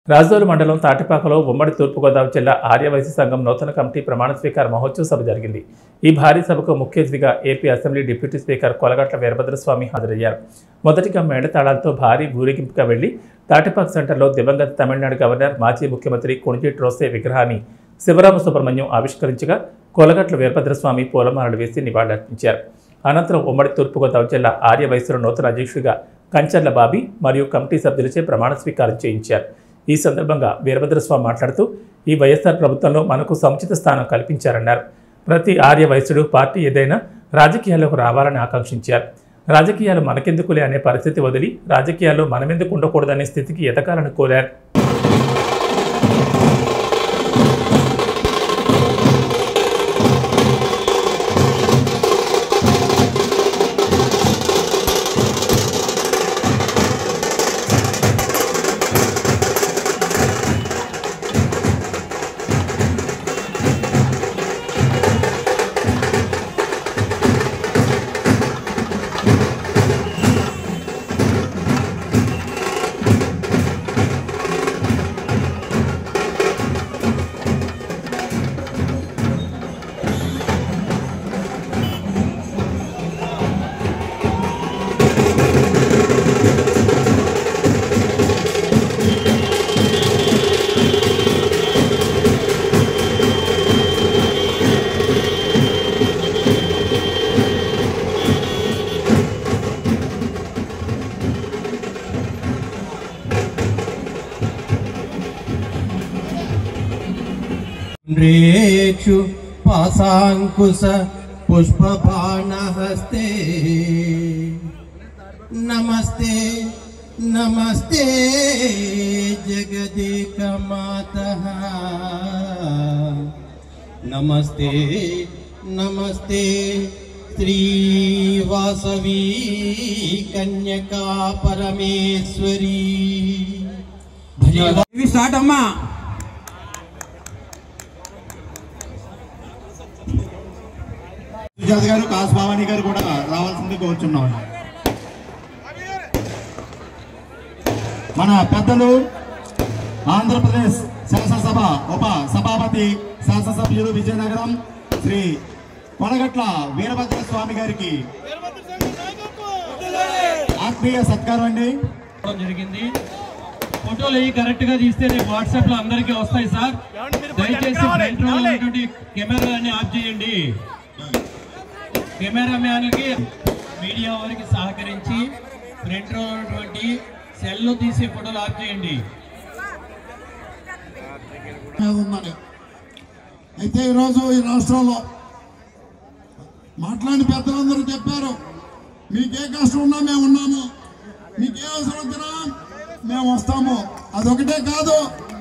రాజోలు మండలం తాటిపాకలో ఉమ్మడి తూర్పుగోదావరి జిల్లా ఆర్యవైశ్య సంఘం నూతన కమిటీ ప్రమాణ స్వీకార మహోత్సవ సభ జరిగింది ఈ భారీ సభకు ముఖ్య అతిథిగా AP assembly deputy speaker Kolagatla Veerabhadraswamy హాజరయ్యారు మొదటిగా మేళతాళాలతో భారీ ఊరేగింపుగా వెళ్లి తాటిపాక సెంటర్లో దివంగత తమిళనాడు గవర్నర్ మాజీ ముఖ్యమంత్రి కొణిజేటి రోసే విగ్రహాన్ని శివరామ సుబ్రహ్మణ్యం ఆవిష్కరించగా కొలగట్ల వీరభద్రస్వామి పూలమాలలు వేసి నివాళులర్పించారు అనంతరం ఉమ్మడి తూర్పుగోదావరి జిల్లా ఆర్యవైశ్యుల నూతన అధ్యక్షుడిగా కంచర్ల బాబీ మరియు కమిటీ సభ్యులచే ప్రమాణ స్వీకారం చేయించారు ఈ సందర్భంగా వీరభద్రస్వామి మాట్లాడుతూ ఈ వైఎస్ఆర్ ప్రభుత్వంలో మనకు సముచిత స్థానం కల్పించారన్నారు ప్రతి ఆర్య వయసుడు పార్టీ ఏదైనా రాజకీయాల్లోకి రావాలని ఆకాంక్షించారు రాజకీయాలు మనకెందుకులే అనే పరిస్థితి వదిలి రాజకీయాల్లో మనమెందుకు ఉండకూడదనే స్థితికి ఎదగాలని కోరారు రేక్షు పాసాంకుశ పుష్పబాణహస్తే నమస్తే నమస్తే జగదేక మాత నమస్తే నమస్తే శ్రీ వాసవీ కన్యకా పరమేశ్వరీ ఇవి స్టార్ట్ అమ్మా సుజాత గారు కాసు భవానీ గారు కూడా రావాల్సింది కోరుచున్నాం మన పెద్దలు ఆంధ్రప్రదేశ్ శాసనసభ ఉప సభాపతి శాసనసభ్యులు విజయనగరం శ్రీ కొనగట్ల వీరభద్ర స్వామి గారికి ఆత్మీయ సత్కారం అండి చేయడం జరిగింది ఫోటోలు అవి కరెక్ట్ గా తీస్తే రేపు వాట్సాప్ లో అందరికీ వస్తాయి సార్ దయచేసి ఫ్రంట్ లో ఉన్నటువంటి కెమెరాని ఆఫ్ చేయండి కెమెరా మ్యాన్కి మీడియా వారికి సహకరించి ఫ్రంట్ లో ఉన్నటువంటి సెల్ లో తీసే ఫోటోలు ఆఫ్ చేయండి ఉన్నది అయితే ఈరోజు ఈ రాష్ట్రంలో మాట్లాడిన పెద్దలందరూ చెప్పారు మీకే కష్టం ఉన్నా మేము ఉన్నాము మీకే అవసరం వచ్చినా మేము వస్తాము అదొకటే కాదు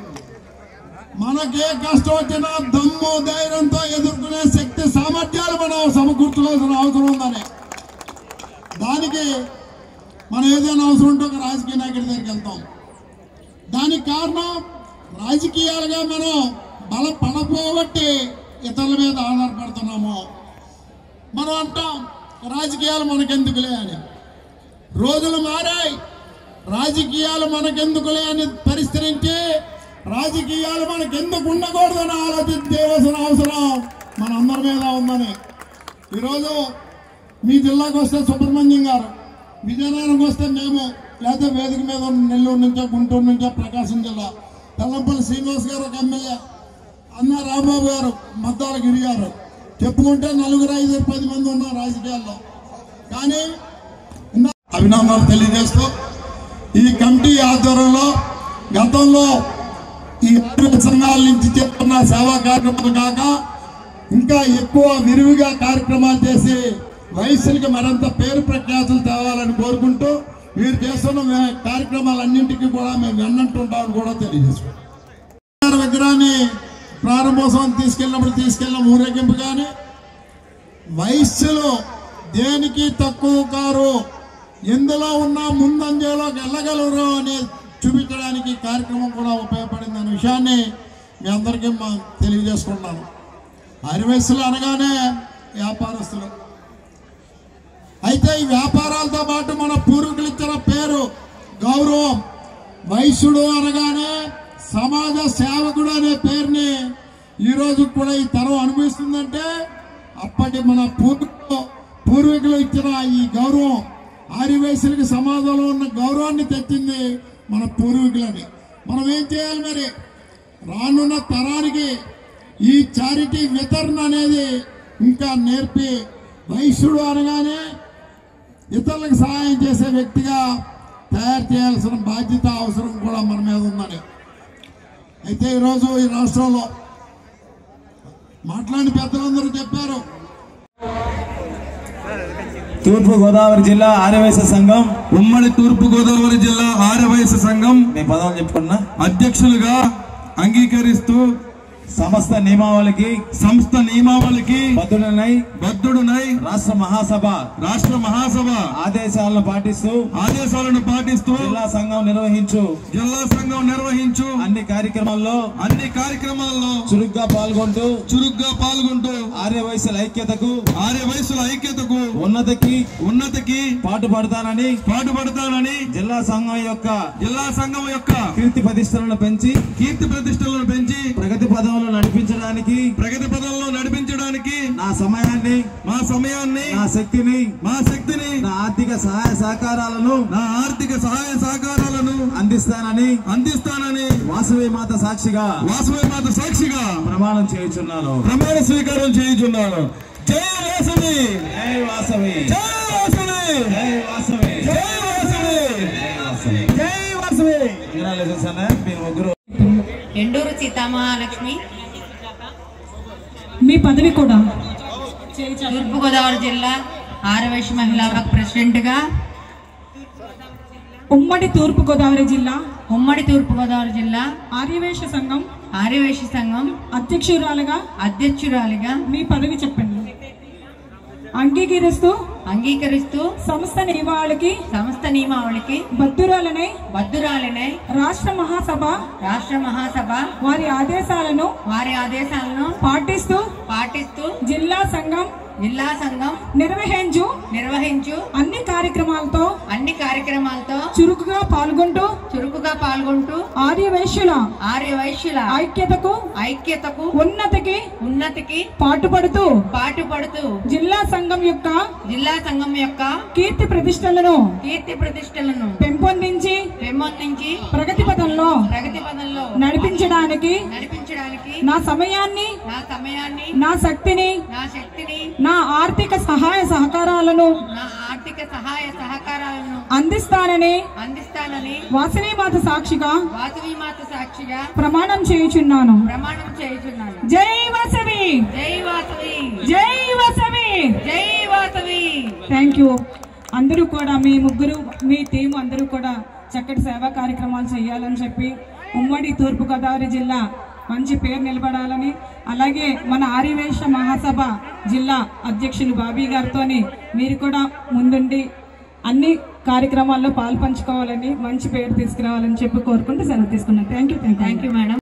మనకే కష్టం వచ్చినా దమ్ము ధైర్యంతో ఎదుర్కొనే శక్తి సామర్థ్యాలు మనం సమకూర్చుకోవాల్సిన అవసరం ఉందని దానికి మనం ఏదైనా అవసరం ఉంటే ఒక రాజకీయ నాయకుడి దగ్గరికి వెళ్తాం దానికి కారణం రాజకీయాలుగా మనం బలపడపోబట్టి ఇతరుల మీద ఆధారపడుతున్నాము మనం అంటాం రాజకీయాలు మనకెందుకులే అని రోజులు మారాయి రాజకీయాలు మనకెందుకులే అని పరిష్కరించి రాజకీయాలు మనకెందుకు ఉండకూడదని ఆలోచించవలసిన అవసరం మనందరి మీద ఉందని ఈరోజు మీ జిల్లాకు వస్తే సుబ్రహ్మణ్యం గారు విజయనగరంకి వస్తే మేము లేదా వేదిక మీద ఉన్న నెల్లూరు నుంచో గుంటూరు నుంచో ప్రకాశం జిల్లా తెల్లంపల్లి శ్రీనివాస్ గారు ఒక ఎమ్మెల్యే అన్న రాంబాబు గారు మద్దాల గిరి గారు చెప్పుకుంటే నలుగురు ఐదు పది మంది ఉన్నారు రాజకీయాల్లో కానీ ఇందా- అభినందనలు తెలియజేస్తూ ఈ కమిటీ ఆధ్వర్యంలో గతంలో ఈ ఆరోగ్య సంఘాల నుంచి చేస్తున్న సేవా కార్యక్రమాలు కాక ఇంకా ఎక్కువ విరివిగా కార్యక్రమాలు చేసి వయసులకి మరింత పేరు ప్రఖ్యాతులు తేవాలని కోరుకుంటూ వీరు చేస్తున్న మే- కార్యక్రమాలన్నింటికీ కూడా మేము వెన్నంటుంటామని కూడా తెలియజేసుకుంటాం గారి విగ్రహాన్ని ప్రారంభోత్సవం తీసుకెళ్ళినప్పుడు తీసుకెళ్ళిన ఊరేగింపు కానీ వయస్సులో దేనికి తక్కువ కారు ఎందులో ఉన్న ముందంజలోకి వెళ్ళగలరు అని చూపించడానికి ఈ కార్యక్రమం కూడా ఉపయోగపడింది అనే విషయాన్ని మీ అందరికీ మా తెలియజేసుకుంటున్నాను అరివయస్సులు అనగానే వ్యాపారస్తులు అయితే ఈ వ్యాపారాలతో పాటు మన పూర్వీకులు ఇచ్చిన పేరు గౌరవం వైశ్యుడు అనగానే సేవకుడు అనే పేరుని ఈ రోజు కూడా ఈ తరం అనుభవిస్తుందంటే అప్పటి మన పూర్వ పూర్వీకులు ఇచ్చిన ఈ గౌరవం ఆర్యవయసులకి సమాజంలో ఉన్న గౌరవాన్ని తెచ్చింది మన పూర్వీకులని మనం ఏం చేయాలి మరి రానున్న తరానికి ఈ చారిటీ వితరణ అనేది ఇంకా నేర్పి వైశ్యుడు అనగానే ఇతరులకు సహాయం చేసే వ్యక్తిగా తయారు చేయాల్సిన బాధ్యత అవసరం కూడా మన మీద ఉందని అయితే ఈరోజు ఈ రాష్ట్రంలో మాట్లాడిన పెద్దలందరూ చెప్పారు తూర్పు గోదావరి జిల్లా ఆర్యవైశ్య సంఘం ఉమ్మడి తూర్పు గోదావరి జిల్లా ఆర్యవయసు సంఘం మీ పదం చెప్పుకున్నా అధ్యక్షులుగా అంగీకరిస్తూ సమస్త నియమావళికి సంస్థ నియమావళికి బద్దుడనై బద్ధుడునై రాష్ట్ర మహాసభ రాష్ట్ర మహాసభ ఆదేశాలను పాటిస్తూ ఆదేశాలను పాటిస్తూ జిల్లా సంఘం నిర్వహించు జిల్లా సంఘం నిర్వహించు అన్ని కార్యక్రమాల్లో అన్ని కార్యక్రమాల్లో చురుగ్గా పాల్గొంటూ చురుగ్గా పాల్గొంటూ ఆర్యవైశ్యుల ఐక్యతకు ఆర్య వయసుల ఐక్యతకు ఉన్నతికి ఉన్నతికి పాటుపడతానని పాటుపడతానని జిల్లా సంఘం యొక్క జిల్లా సంఘం యొక్క కీర్తి ప్రతిష్టలను పెంచి కీర్తి ప్రతిష్టలను పెంచి ప్రగతి పదంలో నడిపించడానికి ప్రగతి పదంలో నడిపించడానికి నా సమయాన్ని మా సమయాన్ని నా శక్తిని మా శక్తిని నా ఆర్థిక సహాయ సహకారాలను నా ఆర్థిక సహాయ సహకారాలను అందిస్తానని అందిస్తానని వాసవి మాత సాక్షిగా వాసవి మాత సాక్షిగా ప్రమాణం చేయుచున్నాను ప్రమాణ స్వీకారం చేయుచున్నాను జై వాసవి జై వాసవి జై వాసవి జై వాసవి జై వాసవి జై వాసవి కంగ్రాచులేషన్స్ అన్న మీరు ముగ్గురు ఎండూరు సీతామహాలక్ష్మి మీ పదవి కూడా తూర్పుగోదావరి జిల్లా ఆరవైశ్య మహిళా విభాగ ప్రెసిడెంట్గా ఉమ్మడి తూర్పు గోదావరి జిల్లా ఉమ్మడి తూర్పుగోదావరి జిల్లా ఆర్యవేశ సంఘం ఆర్యవైశ్య సంఘం అధ్యక్షురాలుగా అధ్యక్షురాలిగా మీ పదవి చెప్పండి అంగీకరిస్తూ అంగీకరిస్తూ సంస్థ నియమావళికి సంస్థ నియమావళికి బద్దురాలనే బద్దురాలినై రాష్ట్ర మహాసభ రాష్ట్ర మహాసభ వారి ఆదేశాలను వారి ఆదేశాలను పాటిస్తూ పాటిస్తూ జిల్లా సంఘం జిల్లా సంఘం నిర్వహించు నిర్వహించు అన్ని కార్యక్రమాలతో అన్ని కార్యక్రమాలతో చురుకుగా పాల్గొంటూ చురుకుగా పాల్గొంటూ ఆర్యవైశ్యుల ఆర్యవైశ్యుల ఐక్యతకు ఐక్యతకు ఉన్నతికి ఉన్నతికి పాటుపడుతూ పాటుపడుతూ జిల్లా సంఘం యొక్క జిల్లా సంఘం యొక్క కీర్తి ప్రతిష్టలను కీర్తి ప్రతిష్టలను పెంపొందించి పెంపొందించి ప్రగతి పథంలో ప్రగతి పదంలో నడిపించడానికి నడిపించడానికి నా సమయాన్ని నా సమయాన్ని నా శక్తిని నా శక్తిని నా ఆర్థిక సహాయ సహకారాలను నా ఆర్థిక సహాయ సహకారాలను అందిస్తానని అందిస్తానని వాసవి మాత సాక్షిగా వాసవి మాత సాక్షిగా ప్రమాణం చేయుచున్నాను ప్రమాణం చేయుచున్నాను జై వాసవి జై వాసవి జై వాసవి జై వాసవి థ్యాంక్ యూ అందరూ కూడా మీ ముగ్గురు మీ టీం అందరూ కూడా చక్కటి సేవా కార్యక్రమాలు చేయాలని చెప్పి ఉమ్మడి తూర్పుగోదావరి జిల్లా మంచి పేరు నిలబడాలని అలాగే మన ఆర్యవేశ మహాసభ జిల్లా అధ్యక్షులు బాబీ గారితోని మీరు కూడా ముందుండి అన్ని కార్యక్రమాల్లో పాల్పంచుకోవాలని మంచి పేరు తీసుకురావాలని చెప్పి కోరుకుంటూ సెలవు తీసుకున్నాను thank you thank you thank you madam